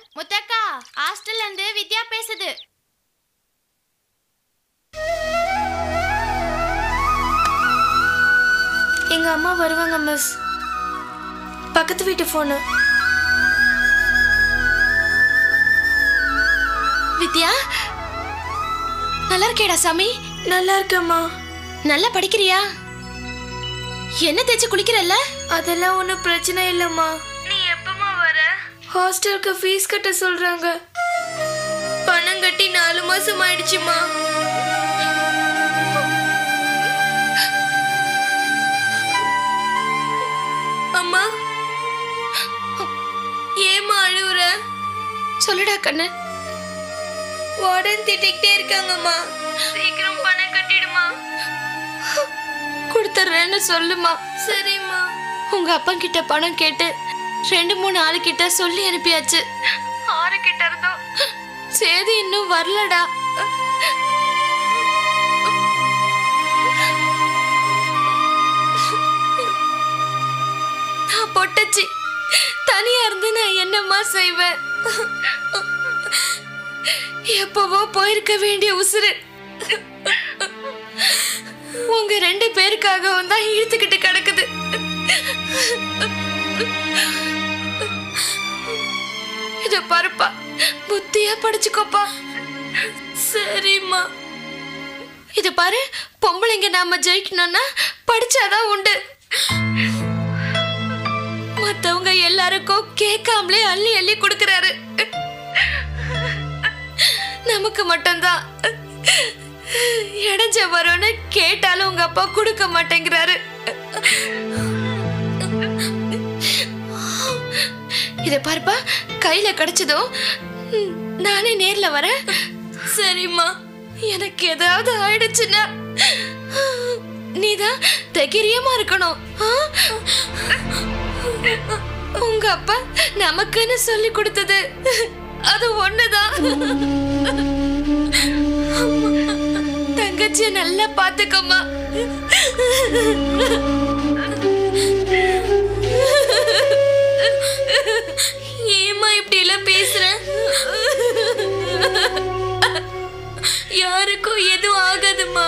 முத்தக்கா ஹாஸ்டல்ல இருந்து வித்யா பேசுது எங்க அம்மா வருவாங்க மிஸ் பக்கத்து வீட்டு ஃபோனு வித்யா நல்லா இருக்கேடா சாமி நல்லா இருக்கேம்மா நல்லா படிக்கிறியா என்ன தேய்ச்சி குளிக்கிறல்ல அதெல்லாம் ஒன்றும் பிரச்சனை இல்லைம்மா நீ எப்பமா வர ஹாஸ்டலுக்கு ஃபீஸ் கட்ட சொல்றாங்க பணம் கட்டி நாலு மாசம் ஆயிடுச்சுமா அம்மா ஏமா அழுவுற சொல்லுடா கண்ணு வார்டன் திட்டிக்கிட்டே இருக்காங்கம்மா சீக்கிரம் பணம் கட்டிடுமா கொடுத்துட்றேன்னு சொல்லுமா சரிம்மா உங்க அப்பா கிட்ட பணம் கேட்டு ரெண்டு மூணு ஆளு கிட்ட சொல்லி அனுப்பியாச்சு ஆறு கிட்ட இருந்தோம் சேதி இன்னும் வரலடா நான் பொட்டச்சி தனியா இருந்து நான் என்னம்மா செய்வேன் எப்பவோ போயிருக்க வேண்டிய உசுரு உங்க ரெண்டு பேருக்காகவும் தான் இழுத்துக்கிட்டு கிடக்குது இத பாருப்பா புத்தியா படிச்சுக்கோப்பா சரிம்மா இத பாரு பொம்பளைங்க நாம ஜெயிக்கணும்னா படிச்சாதான் உண்டு மத்தவங்க எல்லாருக்கும் கேட்காமலே அள்ளி அள்ளி கொடுக்கறாரு நமக்கு மட்டும்தான் இடைஞ்ச வரும்னு கேட்டாலும் உங்க அப்பா கொடுக்க மாட்டேங்கிறாரு இத பாருப்பா கையில கிடைச்சதும் ம், நானே நேர்ல வரேன் சரிம்மா எனக்கு ஏதாவது ஆயிடுச்சுன்னா நீதான் தைரியமா இருக்கணும் ஆ? உங்க அப்பா நமக்குன்னு சொல்லி கொடுத்தது அது ஒண்ணுதான் தங்கச்சிய நல்லா பாத்துக்கம்மா ஏம்மா இப்படி எல்லாம் பேசுற யாருக்கும் எதுவும் ஆகாதும்மா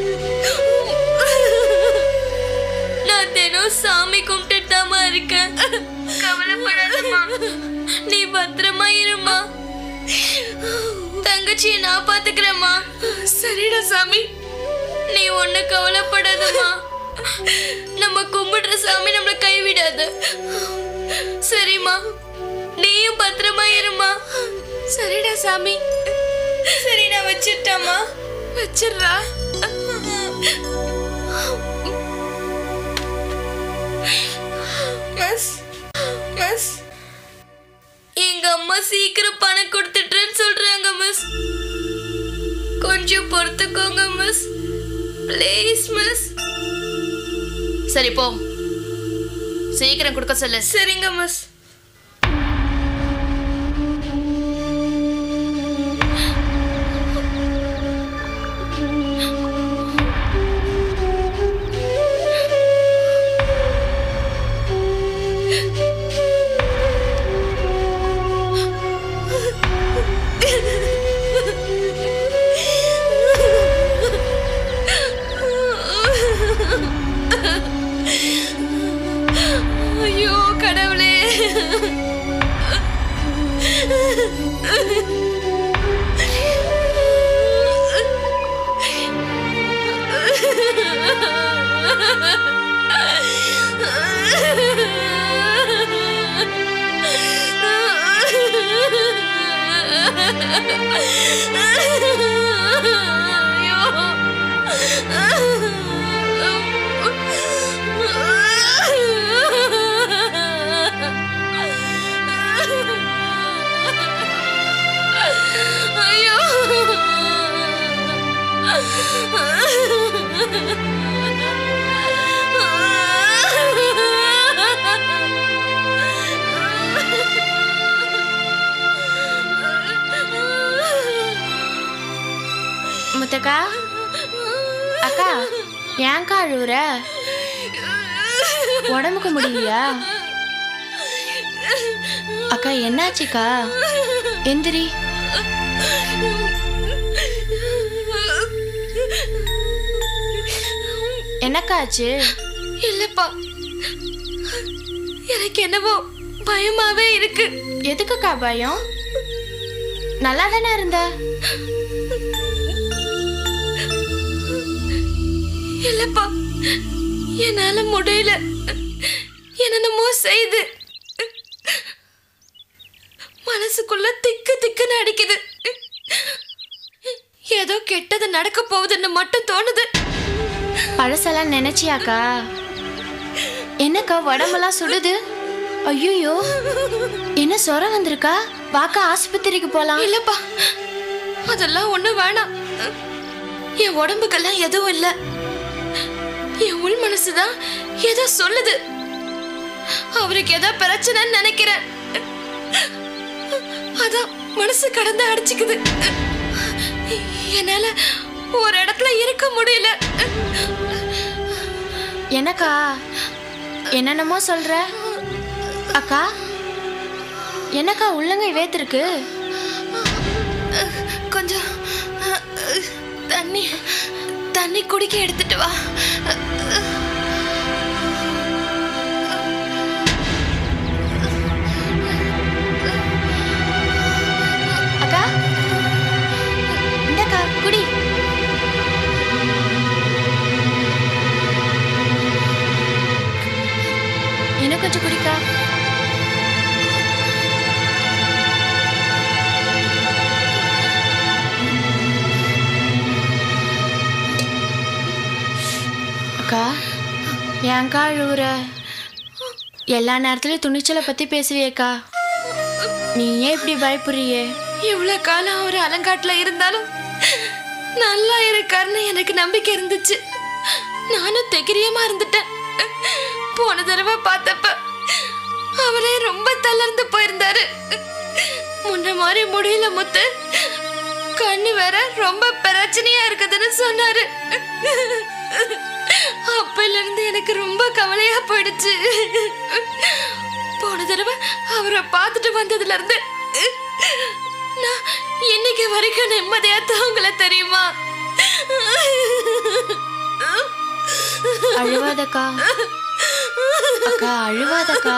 நான் தினம் சாமி கும்பிட்டுட்டு தாம்மா இருக்கேன் கவலைப்படாதம்மா நீ பத்திரமா இருமா தங்கச்சியை நான் பாத்துக்கிறேம்மா சரிடா சாமி நீ ஒண்ணு கவலைப்படாதம்மா நம்ம கும்பிடுற சாமி நம்மளை கைவிடாது சரிம்மா நீயும் பத்திரமா இருமா சரிடா சாமி சரி நான் வச்சிட்டாமா வச்சிடுறா மிஸ் மிஸ் எங்க அம்மா சீக்கிரம் பணம் கொடுத்துட்டுறேன்னு சொல்றாங்க மிஸ் கொஞ்சம் பொறுத்துக்கோங்க மிஸ் ப்ளீஸ் மிஸ் சரி போ சீக்கிரம் கொடுக்க சொல்லு சரிங்க மிஸ் ஐயோ கடவுளே ஐயோ முத்தக்கா அக்கா ஏன்க்கா அழுவுற உடம்புக்கு முடியலையா அக்கா என்னாச்சுக்கா எந்திரி என்னக்கா ஆச்சு இல்லப்பா எனக்கு என்னவோ பயமாவே இருக்கு எதுக்குக்கா பயம் நல்லா தானே இருந்த இல்லப்பா என்னால முடியல என்னென்னமோ செய்து மனசுக்குள்ள திக்கு திக்குன்னு அடிக்குது ஏதோ கெட்டது நடக்க போகுதுன்னு மட்டும் தோணுது பழசெல்லாம் நினைச்சியாக்கா என்னக்கா உடம்பெல்லாம் சுடுது ஐயோ என்ன சொரம் வந்திருக்கா வாக்கா ஆஸ்பத்திரிக்கு போலாம் இல்லப்பா அதெல்லாம் ஒண்ணு வேணாம் என் உடம்புக்கெல்லாம் எதுவும் இல்ல என் உள் மனசுதான் ஏதோ சொல்லுது அவருக்கு ஏதோ பிரச்சனைன்னு நினைக்கிறேன் அதான் மனசு கடந்து அடிச்சுக்குது என்னால ஒரு இடத்துல இருக்க முடியல என்னக்கா என்னென்னமோ சொல்ற அக்கா என்னக்கா உள்ளங்கை வேத்திருக்கு கொஞ்சம் தண்ணி தண்ணி குடிக்க எடுத்துட்டு வா அக்கா இந்தக்கா குடி என்ன கொஞ்சம் குடிக்கா அக்கா ஏன்க்கா அழுவுற எல்லா நேரத்துலயும் துணிச்சலை பத்தி பேசுவியேக்கா நீ ஏன் இப்படி பயப்படுறியே இவ்வளவு காலம் அவர் அலங்காட்டுல இருந்தாலும் நல்லா இருக்காருன்னு எனக்கு நம்பிக்கை இருந்துச்சு நானும் தைரியமா இருந்துட்டேன் போன தடவை பார்த்தப்ப அவரே ரொம்ப தளர்ந்து போயிருந்தாரு முன்ன மாதிரி முடியல முத்து கண்ணு வேற ரொம்ப பிரச்சனையா இருக்குதுன்னு சொன்னாரு அப்பையில இருந்து எனக்கு ரொம்ப கவலையா போயிடுச்சு போன தடவை அவரை பார்த்துட்டு வந்ததுல இருந்து நான் இன்னைக்கு வரைக்கும் நிம்மதியா தூங்கல தெரியுமா அழுவாதக்கா அக்கா அழுவாதக்கா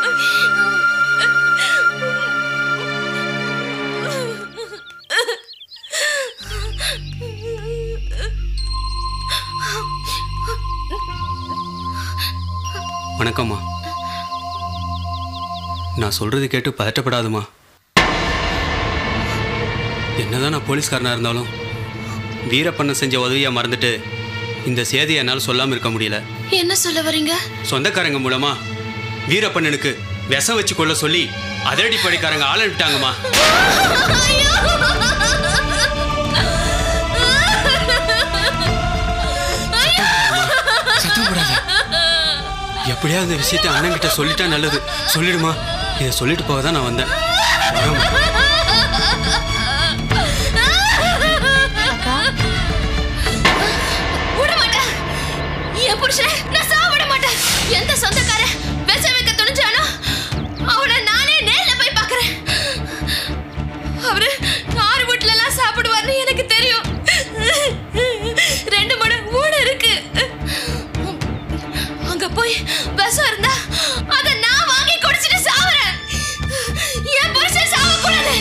வணக்கம்மா நான் சொல்றது கேட்டு பதட்டப்படாதுமா என்னதான் நான் போலீஸ்காரனா இருந்தாலும் வீரப்பண்ண செஞ்ச உதவியை மறந்துட்டு இந்த சேதியை என்னால் சொல்லாமல் இருக்க முடியல என்ன சொல்ல வரீங்க சொந்தக்காரங்க மூலமா வீரப்பண்ணனுக்கு விஷம் வச்சு கொள்ள சொல்லி அதிரடி படைக்காரங்க ஆள் அனுப்பிட்டாங்கம்மா சத்தம் போடாத எப்படியாவது இந்த விஷயத்தை அண்ணன் கிட்ட சொல்லிட்டா நல்லது சொல்லிடுமா இதை சொல்லிட்டு போக தான் நான் வந்தேன் வரேம்மா. அக்கா விட மாட்டேன் என் புருஷன் நான் சாக விட மாட்டேன் எந்த சொந்தக்கார விஷ வைக்க துணிஞ்சானோ அவனை நானே நேர்ல போய் பார்க்கறேன் அவரு ஆறு வீட்டுல எல்லாம் சாப்பிடுவார்னு எனக்கு தெரியும் ரெண்டு மணி ஊடு இருக்கு அங்க போய் விஷம் இருந்தா அத நான் வாங்கி குடிச்சிட்டு சாவறேன் என் புருஷன் சாவக்கூடாது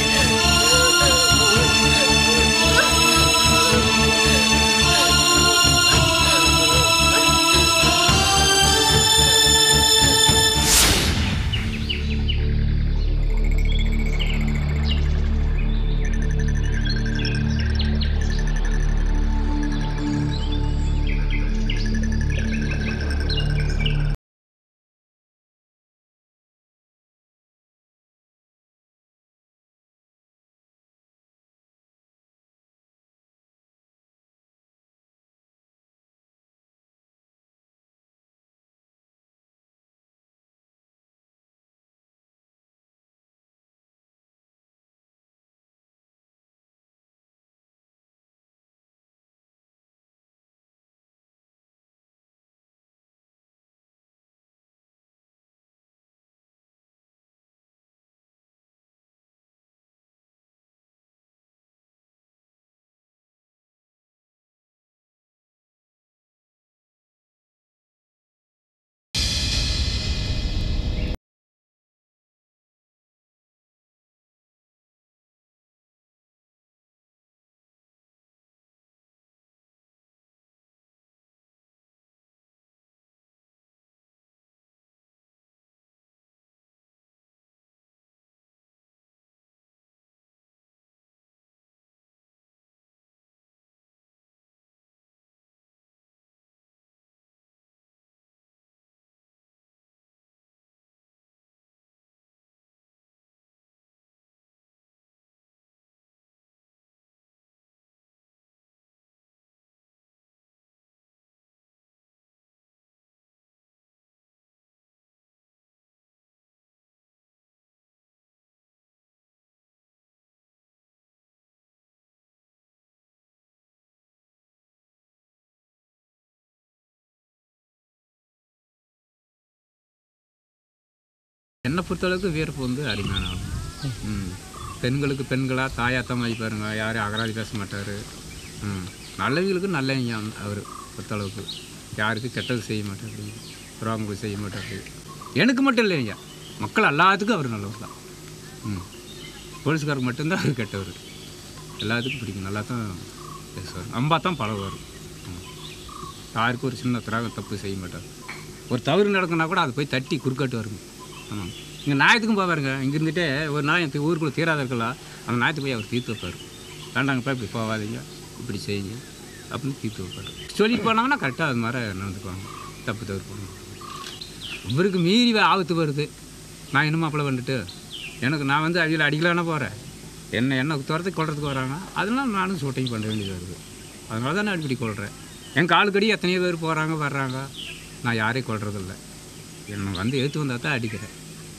என்னை பொறுத்தளவுக்கு வீரப்பு வந்து அருமையான ஆள் ம் பெண்களுக்கு பெண்களாக தாயாத்தான் மதிப்பாருங்க யாரும் அகராதி பேச மாட்டார் ம் நல்லவங்களுக்கு நல்லவங்க அவர் பொறுத்தளவுக்கு யாருக்கு கெட்டது செய்ய மாட்டாரு துரோகங்கள் செய்ய மாட்டாரு எனக்கு மட்டும் இல்லைங்க மக்கள் எல்லாத்துக்கும் அவர் நல்லவர் தான் ம் போலீஸ்காரருக்கு மட்டும்தான் அவர் கெட்டவர் எல்லாத்துக்கும் பிடிக்கும் நல்லா தான் பேசுவார் அம்பா தான் பழகுவார் ம். யாருக்கும் ஒரு சின்ன திராகம் தப்பு செய்ய மாட்டார் ஒரு தவறு நடக்குன்னா கூட அதை போய் தட்டி குறுக்காட்டுவாருங்க ஆமாம் இங்கே நாயத்துக்கும் போவாருங்க இங்கே இருந்துட்டு ஒரு நாய் இந்த ஊருக்குள்ளே தீராத இருக்கலாம் அந்த நாயத்துக்கு போய் அவர் தீர்த்து வைப்பார் வேண்டாங்கப்பா இப்படி போகாதீங்க இப்படி செய்யுங்க அப்படின்னு தீர்த்து வைப்பார் சொல்லிட்டு போனாங்கன்னா கரெக்டாக அது மாதிரி நடந்துக்குவாங்க தப்பு தவறு பண்ணுவாங்க இவருக்கு மீறி ஆபத்து வருது நான் இன்னும் அப்பளை வந்துட்டு எனக்கு நான் வந்து அவியில் அடிக்கலான போகிறேன் என்ன என்ன துரத்துக்கு கொள்றதுக்கு வராங்க அதெல்லாம் நானும் ஷூட்டிங் பண்ண வேண்டியது வருது அதனால தான் நான் அடிப்படி கொள்கிறேன் என் காலுக்கடி எத்தனையோ பேர் போகிறாங்க வர்றாங்க நான் யாரையும் கொள்றதில்ல என்னை வந்து எடுத்து வந்தால் தான் அடிக்கிறேன்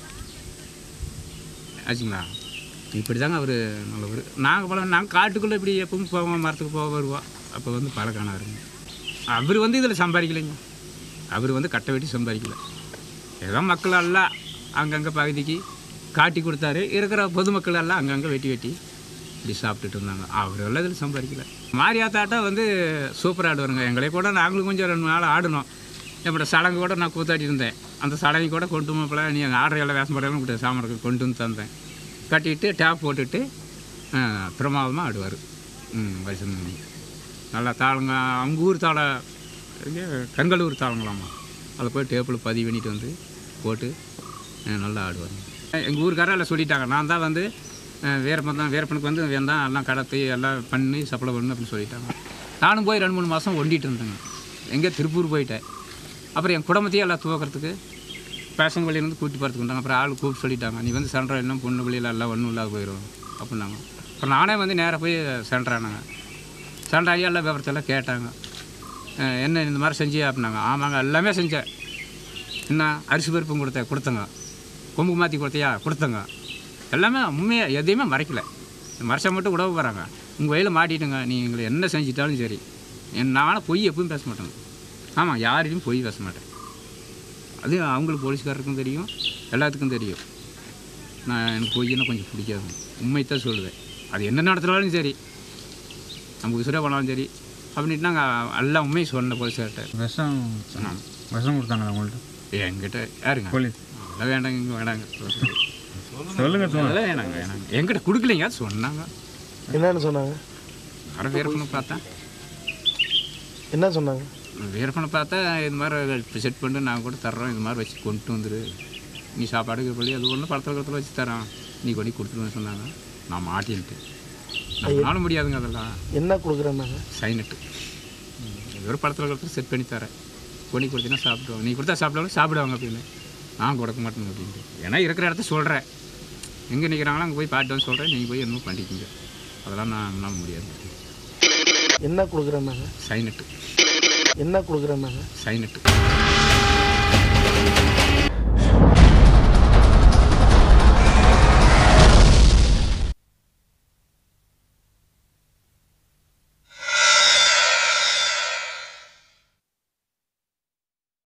ஆச்சுங்களா இப்படி தாங்க அவர் நல்லவர் நாங்கள் பல நாங்கள் காட்டுக்குள்ளே இப்படி எப்பவும் போவோம் மரத்துக்கு போக வருவோம் அப்போ வந்து பழக்கானாருங்க அவர் வந்து இதில் சம்பாதிக்கலைங்க அவர் வந்து கட்டை வெட்டி சம்பாதிக்கல ஏதோ மக்கள் எல்லாம் அங்கங்கே பகுதிக்கு காட்டி கொடுத்தாரு இருக்கிற பொதுமக்கள் எல்லாம் அங்கங்கே வெட்டி வெட்டி இப்படி சாப்பிட்டுட்டு இருந்தாங்க அவர் எல்லாம் இதில் சம்பாதிக்கல மாரியாத்தாட்டா வந்து சூப்பர் ஆடுவாருங்க எங்களே கூட நாங்களும் கொஞ்சம் ரெண்டு நாள் ஆடினோம் என்னோட சடங்கு கூட நான் கூத்தாடி இருந்தேன் அந்த சடங்கை கூட கொண்டு போல நீ ஆடுற எல்லாம் வேஷம் போடலாம் கூட சாமருக்கு கொண்டு வந்து தந்தேன் கட்டிட்டு டேப் போட்டுட்டு பிரமாதமாக ஆடுவார் ம் வயசு நல்லா தாளங்க அவங்க ஊர் தாள இங்கே கண்களூர் தாளங்களாமா அதை போய் டேப்பில் பதிவு பண்ணிட்டு வந்து போட்டு அஹ், நல்லா ஆடுவாங்க எங்கள் ஊருக்காரர் எல்லாம் சொல்லிட்டாங்க நான் தான் வந்து அஹ், வீரப்பன் தான் வீரப்பனுக்கு வந்து வேன் தான் எல்லாம் கடத்தி எல்லாம் பண்ணி சப்ளை பண்ணு அப்படின்னு சொல்லிட்டாங்க நானும் போய் ரெண்டு மூணு மாதம் ஒண்டிட்டு இருந்தேங்க எங்கே திருப்பூர் போயிட்டேன் அப்புறம் என் குடும்பத்தையே எல்லாம் துவக்கிறதுக்கு பேஷன் வழியிலேருந்து கூட்டி போகிறதுக்கு வந்தாங்க அப்புறம் ஆள் கூப்பிட்டு சொல்லிட்டாங்க நீ வந்து சென்ட்ரா இன்னும் பொண்ணு வழியில் எல்லாம் ஒன்றும் இல்லாத போயிடும் அப்படின்னாங்க அப்புறம் நானே வந்து நேராக போய் சென்ட்ரானாங்க சென்ட்ராகி எல்லாம் விவரத்தெல்லாம் கேட்டாங்க அஹ் என்ன இந்த மாதிரி செஞ்சியா அப்படின்னாங்க ஆமாங்க எல்லாமே செஞ்சேன் என்ன அரிசி பருப்பும் கொடுத்தேன் கொடுத்தங்க கொம்பு மாற்றி கொடுத்தியா கொடுத்தங்க எல்லாமே உண்மையாக எதையுமே மறைக்கல மறைச்சா மட்டும் உடவு போகிறாங்க உங்கள் வயலில் மாட்டிட்டுங்க நீ எங்களை என்ன செஞ்சிட்டாலும் சரி என் நான் வேணால் பொய் எப்பவும் பேச மாட்டேங்க ஆமாம் யாரையும் பொய் பேச மாட்டேன் அது அவங்களுக்கு போலீஸ்காரருக்கும் தெரியும் எல்லாத்துக்கும் தெரியும் நான் எனக்கு பொய்யினா கொஞ்சம் பிடிக்காது உண்மை தான் சொல்லுவேன் அது என்ன நடத்தினாலும் சரி நம்ம உசுரே பண்ணாலும் சரி அப்படின்ட்டு நாங்கள் எல்லாம் உண்மையை சொன்ன போலீஸ்கார்ட்ட விஷம் சொன்னாங்க விஷம் கொடுத்தாங்களா உங்கள்கிட்ட என்கிட்ட யாருங்க போலீஸ் அதெல்லாம் வேண்டாங்க இங்கே வேண்டாங்க சொல்லுங்க சொல்லுங்க அதெல்லாம் வேணாங்க வேணாங்க என்கிட்ட கொடுக்கலைங்க சொன்னாங்க என்னன்னு சொன்னாங்க வர வீரப்பனை பார்த்தேன் என்ன சொன்னாங்க வீரப்பனை பார்த்தா இது மாதிரி இப்போ செட் பண்ணி நான் கூட தர்றோம் இது மாதிரி வச்சு கொண்டு வந்துரு நீ சாப்பாடுக்கு பள்ளி அது ஒன்றும் படத்தில் கடத்தில் வச்சு தரோம் நீ கொண்டு கொடுத்துருவேன்னு சொன்னாங்க நான் மாட்டின்ட்டு நம்மளால முடியாதுங்க அதெல்லாம் என்ன கொடுக்குறேன்னாங்க சைனட்டு இது ஒரு படத்தில் கடத்தில் செட் பண்ணி தரேன் கொண்டு கொடுத்தீங்கன்னா சாப்பிடுவாங்க நீ கொடுத்தா சாப்பிடுவாங்க சாப்பிடுவாங்க அப்படின்னு நான் கொடுக்க மாட்டேங்க அப்படின்ட்டு ஏன்னா இருக்கிற இடத்த சொல்கிறேன் எங்கே நிற்கிறாங்களோ அங்கே போய் பாட்டு வந்து சொல்கிறேன் நீங்கள் போய் என்னமோ பண்ணிக்கிங்க அதெல்லாம் நான் நம்மளால முடியாது என்ன கொடுக்குறேன்னாங்க சைனட்டு என்ன கொடுக்குறேன்னாங்க சைனட்டு